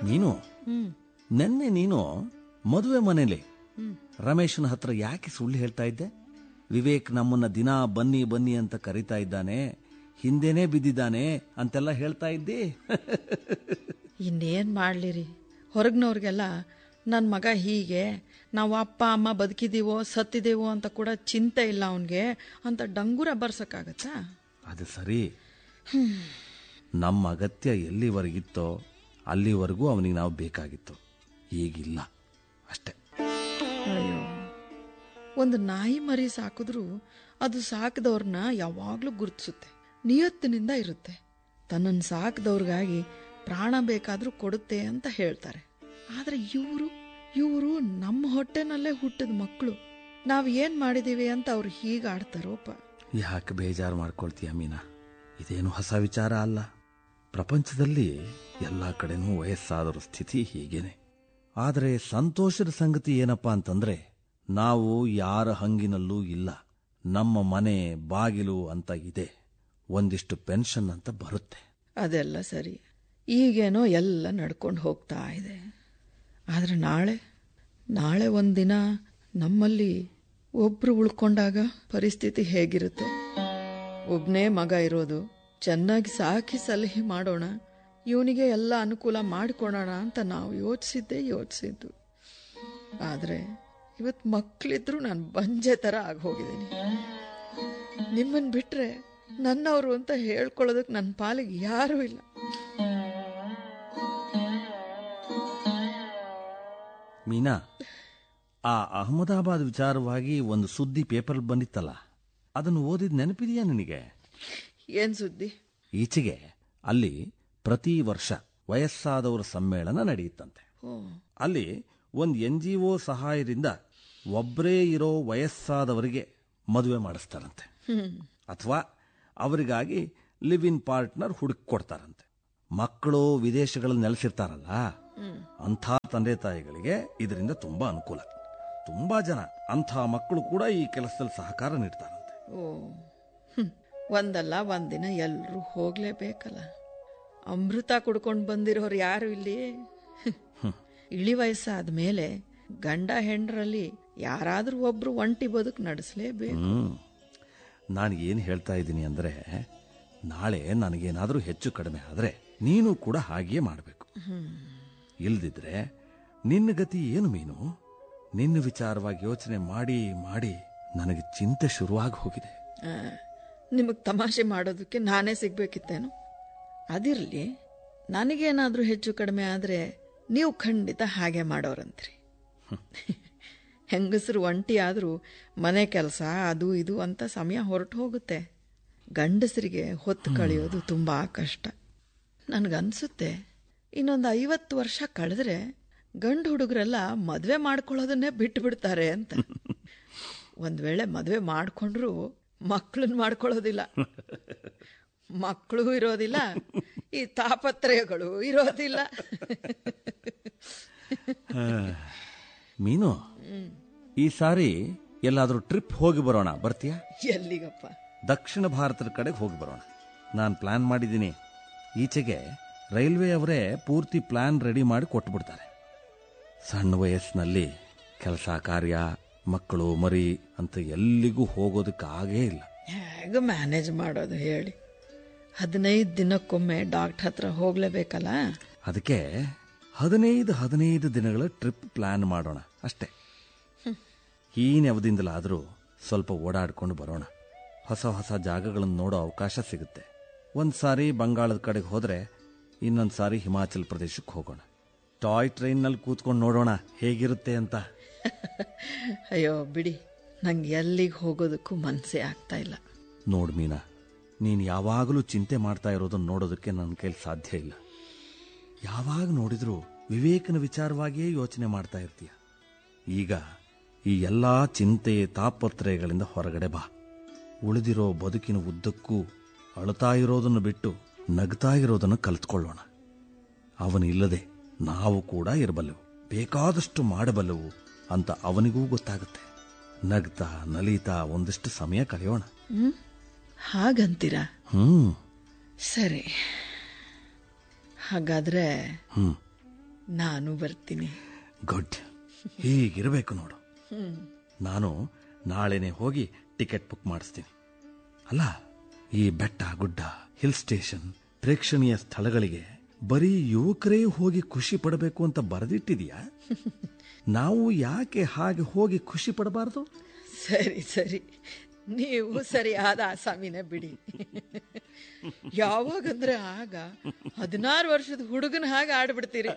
ನೀನು ಹ್ಮ್ ನೆನ್ನೆ ನೀನು ಮದುವೆ ಮನೇಲಿ ಹ್ಮ್ ರಮೇಶನ ಹತ್ರ ಯಾಕೆ ಸುಳ್ಳು ಹೇಳ್ತಾ ಇದ್ದೆ ವಿವೇಕ್ ನಮ್ಮನ್ನ ದಿನ ಬನ್ನಿ ಬನ್ನಿ ಅಂತ ಕರಿತಾ ಇದ್ದಾನೆ ಹಿಂದೆನೇ ಬಿದ್ದಿದ್ದಾನೆ ಅಂತೆಲ್ಲ ಹೇಳ್ತಾ ಇದ್ದಿ ಇನ್ನೇನ್ ಮಾಡ್ಲಿರಿ ಹೊರಗ್ನವ್ರಿಗೆಲ್ಲ ನನ್ನ ಮಗ ಹೀಗೆ ನಾವು ಅಪ್ಪ ಅಮ್ಮ ಬದುಕಿದೀವೋ ಸತ್ತಿದೀವೋ ಅಂತ ಕೂಡ ಚಿಂತೆ ಇಲ್ಲ ಅವನಿಗೆ ಅಂತ ಡಂಗೂರ ಬರ್ಸಕ್ಕಾಗತ್ತಾ ಅದು ಸರಿ ನಮ್ಮ ಅಗತ್ಯ ಎಲ್ಲಿವರೆಗಿತ್ತೋ ಅಲ್ಲಿವರೆಗೂ ಅವನಿಗೆ ನಾವು ಬೇಕಾಗಿತ್ತು ಈಗಿಲ್ಲ ಅಷ್ಟೇ ಅಯ್ಯೋ ಒಂದು ನಾಯಿ ಮರಿ ಸಾಕಿದ್ರು ಅದು ಸಾಕಿದವ್ರನ್ನ ಯಾವಾಗ್ಲೂ ಗುರುತಿಸುತ್ತೆ ನಿಯತ್ತಿನಿಂದ ಇರುತ್ತೆ ತನ್ನನ್ನು ಸಾಕಿದವ್ರಿಗಾಗಿ ಪ್ರಾಣ ಬೇಕಾದ್ರೂ ಕೊಡುತ್ತೆ ಅಂತ ಹೇಳ್ತಾರೆ ಆದ್ರೆ ಇವರು ಇವರು ನಮ್ಮ ಹೊಟ್ಟೆನಲ್ಲೇ ಹುಟ್ಟಿದ ಮಕ್ಕಳು ನಾವ್ ಏನ್ ಮಾಡಿದೀವಿ ಅಂತ ಅವ್ರು ಹೀಗೆ ಆಡ್ತಾರೋಪ ಯಾಕೆ ಬೇಜಾರು ಮಾಡ್ಕೊಳ್ತೀಯ ಮೀನಾ ಇದೇನು ಹೊಸ ವಿಚಾರ ಅಲ್ಲ ಪ್ರಪಂಚದಲ್ಲಿ ಎಲ್ಲ ಕಡೆನೂ ವಯಸ್ಸಾದರ ಸ್ಥಿತಿ ಹೀಗೇನೆ ಆದರೆ ಸಂತೋಷದ ಸಂಗತಿ ಏನಪ್ಪಾ ಅಂತಂದ್ರೆ ನಾವು ಯಾರ ಹಂಗಿನಲ್ಲೂ ಇಲ್ಲ ನಮ್ಮ ಮನೆ ಬಾಗಿಲು ಅಂತ ಇದೆ ಒಂದಿಷ್ಟು ಪೆನ್ಷನ್ ಅಂತ ಬರುತ್ತೆ ಅದೆಲ್ಲ ಸರಿ ಈಗೇನೋ ಎಲ್ಲ ನಡ್ಕೊಂಡು ಹೋಗ್ತಾ ಇದೆ ಆದರೆ ನಾಳೆ ನಾಳೆ ಒಂದಿನ ನಮ್ಮಲ್ಲಿ ಒಬ್ರು ಉಳ್ಕೊಂಡಾಗ ಪರಿಸ್ಥಿತಿ ಹೇಗಿರುತ್ತೆ ಒಬ್ನೇ ಮಗ ಇರೋದು ಚೆನ್ನಾಗಿ ಸಾಕಿ ಸಲಹೆ ಮಾಡೋಣ ಇವನಿಗೆ ಎಲ್ಲ ಅನುಕೂಲ ಮಾಡಿಕೊಡೋಣ ಅಂತ ನಾವು ಯೋಚಿಸಿದ್ದೆ ಯೋಚಿಸಿದ್ದು ಆದರೆ ಇವತ್ತು ಮಕ್ಕಳಿದ್ರು ನಾನು ಬಂಜೆ ಥರ ಆಗಿ ಹೋಗಿದ್ದೀನಿ ನಿಮ್ಮನ್ನು ಬಿಟ್ರೆ ನನ್ನವರು ಅಂತ ಹೇಳ್ಕೊಳ್ಳೋದಕ್ಕೆ ನನ್ನ ಪಾಲಿಗೆ ಯಾರೂ ಇಲ್ಲ ಮೀನಾ ಆ ಅಹಮದಾಬಾದ್ ವಿಚಾರವಾಗಿ ಒಂದು ಸುದ್ದಿ ಪೇಪರ್ ಬಂದಿತ್ತಲ್ಲ ಅದನ್ನು ಓದಿದ ನೆನಪಿದೆಯಾ ನಿನಗೆ ಏನ್ ಸುದ್ದಿ ಈಚೆಗೆ ಅಲ್ಲಿ ಪ್ರತಿ ವರ್ಷ ವಯಸ್ಸಾದವರ ಸಮ್ಮೇಳನ ನಡೆಯುತ್ತಂತೆ ಓ ಅಲ್ಲಿ ಒಂದು ಎನ್ ಜಿ ಒ ಸಹಾಯದಿಂದ ಒಬ್ಬರೇ ಇರೋ ವಯಸ್ಸಾದವರಿಗೆ ಮದುವೆ ಮಾಡಿಸ್ತಾರಂತೆ ಅಥವಾ ಅವರಿಗಾಗಿ ಲಿವ್ ಇನ್ ಪಾರ್ಟ್ನರ್ ಹುಡುಕಿ ಕೊಡ್ತಾರಂತೆ ಮಕ್ಕಳು ವಿದೇಶಗಳಲ್ಲಿ ನೆಲೆಸಿರ್ತಾರಲ್ಲ ಅಂಥ ತಂದೆ ತಾಯಿಗಳಿಗೆ ಇದರಿಂದ ತುಂಬಾ ಅನುಕೂಲ ತುಂಬಾ ಜನ ಅಂಥ ಮಕ್ಕಳು ಕೂಡ ಈ ಕೆಲಸದಲ್ಲಿ ಸಹಕಾರ ನೀಡ್ತಾರಂತೆ ಓ ಹ್ಮ್. ಒಂದಲ್ಲ ಒಂದಿನ ಎಲ್ಲರೂ ಹೋಗ್ಲೇಬೇಕಲ್ಲ ಅಮೃತ ಕುಡ್ಕೊಂಡು ಬಂದಿರೋರು ಯಾರು ಇಲ್ಲಿ ಇಳಿ ವಯಸ್ಸಾದ ಮೇಲೆ ಗಂಡ ಹೆಂಡ್ರಲ್ಲಿ ಯಾರಾದ್ರೂ ಒಬ್ರು ಒಂಟಿ ಬದುಕು ನಡೆಸಲೇಬೇಕು ಹ್ಮ್ ನಾನು ಏನು ಹೇಳ್ತಾ ಇದ್ದೀನಿ ಅಂದ್ರೆ ನಾಳೆ ನನಗೇನಾದರೂ ಹೆಚ್ಚು ಕಡಿಮೆ ಆದರೆ ನೀನು ಕೂಡ ಹಾಗೆಯೇ ಮಾಡಬೇಕು ಇಲ್ದಿದ್ರೆ ನಿನ್ನ ಗತಿ ಏನು ಮೀನು ನಿನ್ನ ವಿಚಾರವಾಗಿ ಯೋಚನೆ ಮಾಡಿ ಮಾಡಿ ನನಗೆ ಚಿಂತೆ ಶುರುವಾಗಿ ಹೋಗಿದೆ ನಿಮಗೆ ತಮಾಷೆ ಮಾಡೋದಕ್ಕೆ ನಾನೇ ಸಿಗ್ಬೇಕಿತ್ತೇನು ಅದಿರಲಿ ನನಗೇನಾದ್ರೂ ಹೆಚ್ಚು ಕಡಿಮೆ ಆದರೆ ನೀವು ಖಂಡಿತ ಹಾಗೆ ಮಾಡೋರಂತ್ರಿ ಹೆಂಗಸರು ಒಂಟಿ ಆದರೂ ಮನೆ ಕೆಲಸ ಅದು ಇದು ಅಂತ ಸಮಯ ಹೊರಟು ಹೋಗುತ್ತೆ ಗಂಡಸರಿಗೆ ಹೊತ್ತು ಕಳೆಯೋದು ತುಂಬಾ ಕಷ್ಟ ನನಗನ್ಸುತ್ತೆ ಇನ್ನೊಂದು ಐವತ್ತು ವರ್ಷ ಕಳೆದ್ರೆ ಗಂಡು ಹುಡುಗರೆಲ್ಲ ಮದುವೆ ಮಾಡ್ಕೊಳ್ಳೋದನ್ನೇ ಬಿಟ್ಟು ಬಿಡ್ತಾರೆ ಅಂತ ಒಂದ್ ವೇಳೆ ಮದುವೆ ಮಾಡ್ಕೊಂಡ್ರು ಮಕ್ಕಳನ್ನ ಮಾಡ್ಕೊಳ್ಳೋದಿಲ್ಲ ಮಕ್ಕಳು ಇರೋದಿಲ್ಲ ಈ ತಾಪತ್ರಯಗಳು ಇರೋದಿಲ್ಲ ಮೀನು ಈ ಸಾರಿ ಎಲ್ಲಾದರೂ ಟ್ರಿಪ್ ಹೋಗಿ ಬರೋಣ ಬರ್ತೀಯಾ ಎಲ್ಲಿಗಪ್ಪ ದಕ್ಷಿಣ ಭಾರತದ ಕಡೆಗೆ ಹೋಗಿ ಬರೋಣ ನಾನು ಪ್ಲಾನ್ ಮಾಡಿದ್ದೀನಿ ಈಚೆಗೆ ರೈಲ್ವೆ ಅವರೇ ಪೂರ್ತಿ ಪ್ಲಾನ್ ರೆಡಿ ಮಾಡಿ ಕೊಟ್ಬಿಡ್ತಾರೆ ಸಣ್ಣ ವಯಸ್ಸಿನಲ್ಲಿ ಕೆಲಸ ಕಾರ್ಯ ಮಕ್ಕಳು ಮರಿ ಅಂತ ಎಲ್ಲಿಗೂ ಹೋಗೋದಕ್ಕಾಗೇ ಇಲ್ಲ ಹೇಗೆ ಮ್ಯಾನೇಜ್ ಮಾಡೋದು ಹೇಳಿ ಹದಿನೈದು ದಿನಕ್ಕೊಮ್ಮೆ ಡಾಕ್ಟರ್ ಹತ್ರ ಹೋಗ್ಲೇಬೇಕಲ್ಲ ಅದಕ್ಕೆ ಹದಿನೈದು ಹದಿನೈದು ದಿನಗಳ ಟ್ರಿಪ್ ಪ್ಲಾನ್ ಮಾಡೋಣ ಅಷ್ಟೇ ಈ ನೆವದಿಂದಲಾದರೂ ಸ್ವಲ್ಪ ಓಡಾಡ್ಕೊಂಡು ಬರೋಣ ಹೊಸ ಹೊಸ ಜಾಗಗಳನ್ನು ನೋಡೋ ಅವಕಾಶ ಸಿಗುತ್ತೆ ಒಂದು ಸಾರಿ ಬಂಗಾಳದ ಕಡೆಗೆ ಹೋದ್ರೆ ಇನ್ನೊಂದು ಸಾರಿ ಹಿಮಾಚಲ್ ಪ್ರದೇಶಕ್ಕೆ ಹೋಗೋಣ ಟಾಯ್ ಟ್ರೈನ್ನಲ್ಲಿ ಕೂತ್ಕೊಂಡು ನೋಡೋಣ ಹೇಗಿರುತ್ತೆ ಅಂತ ಅಯ್ಯೋ ಬಿಡಿ ನಂಗೆ ಎಲ್ಲಿಗೆ ಹೋಗೋದಕ್ಕೂ ಮನಸ್ಸೇ ಆಗ್ತಾ ಇಲ್ಲ ನೋಡು ಮೀನಾ ನೀನು ಯಾವಾಗಲೂ ಚಿಂತೆ ಮಾಡ್ತಾ ಇರೋದನ್ನ ನೋಡೋದಕ್ಕೆ ನನ್ನ ಕೈಲಿ ಸಾಧ್ಯ ಇಲ್ಲ ಯಾವಾಗ ನೋಡಿದ್ರೂ ವಿವೇಕನ ವಿಚಾರವಾಗಿಯೇ ಯೋಚನೆ ಮಾಡ್ತಾ ಇರ್ತೀಯ ಈಗ ಈ ಎಲ್ಲಾ ಚಿಂತೆ ತಾಪತ್ರಯಗಳಿಂದ ಹೊರಗಡೆ ಬಾ ಉಳಿದಿರೋ ಬದುಕಿನ ಉದ್ದಕ್ಕೂ ಅಳುತ್ತಾ ಇರೋದನ್ನು ಬಿಟ್ಟು ನಗ್ತಾ ಇರೋದನ್ನು ಕಲ್ತ್ಕೊಳ್ಳೋಣ ಅವನಿಲ್ಲದೆ ನಾವು ಕೂಡ ಇರಬಲ್ಲೆವು ಬೇಕಾದಷ್ಟು ಮಾಡಬಲ್ಲೆವು ಅಂತ ಅವನಿಗೂ ಗೊತ್ತಾಗುತ್ತೆ ನಗ್ತಾ ನಲಿತಾ ಒಂದಿಷ್ಟು ಸಮಯ ಕಳೆಯೋಣ ಹ್ಮ್ ಹಾಗಂತೀರಾ ಹ್ಮ್ ಸರಿ ಹಾಗಾದ್ರೆ ಹ್ಮ್ ನಾನು ಬರ್ತೀನಿ ಗುಡ್ ಹೀಗಿರಬೇಕು ನೋಡು ನಾನು ನಾಳೆನೆ ಹೋಗಿ ಟಿಕೆಟ್ ಬುಕ್ ಮಾಡಿಸ್ತೀನಿ ಅಲ್ಲ ಈ ಬೆಟ್ಟ ಗುಡ್ಡ ಹಿಲ್ ಸ್ಟೇಷನ್ ಪ್ರೇಕ್ಷಣೀಯ ಸ್ಥಳಗಳಿಗೆ ಬರೀ ಯುವಕರೇ ಹೋಗಿ ಖುಷಿ ಪಡಬೇಕು ಅಂತ ಬರೆದಿಟ್ಟಿದೀಯಾ ನಾವು ಯಾಕೆ ಹಾಗೆ ಹೋಗಿ ಖುಷಿ ಪಡಬಾರದು ಸರಿ ಸರಿ ನೀವು ಸರಿಯಾದ ಆಸಾಮಿನೇ ಬಿಡಿ ಯಾವಾಗಂದ್ರೆ ಆಗ ಹದಿನಾರು ವರ್ಷದ ಹುಡುಗನ ಹಾಗೆ ಆಡ್ಬಿಡ್ತೀರಿ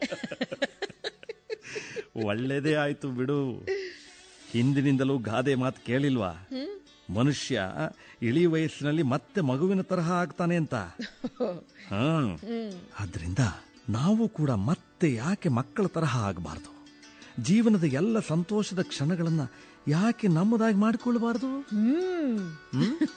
ಒಳ್ಳೇದೇ ಆಯ್ತು ಬಿಡು ಹಿಂದಿನಿಂದಲೂ ಗಾದೆ ಮಾತು ಕೇಳಿಲ್ವಾ ಮನುಷ್ಯ ಇಳಿ ವಯಸ್ಸಿನಲ್ಲಿ ಮತ್ತೆ ಮಗುವಿನ ತರಹ ಆಗ್ತಾನೆ ಅಂತ ಹ್ಮ್ ಆದ್ರಿಂದ ನಾವು ಕೂಡ ಮತ್ತೆ ಯಾಕೆ ಮಕ್ಕಳ ತರಹ ಆಗಬಾರ್ದು ಜೀವನದ ಎಲ್ಲ ಸಂತೋಷದ ಕ್ಷಣಗಳನ್ನ ಯಾಕೆ ನಮ್ಮದಾಗಿ ಮಾಡಿಕೊಳ್ಳಬಾರ್ದು ಹ್ಮ್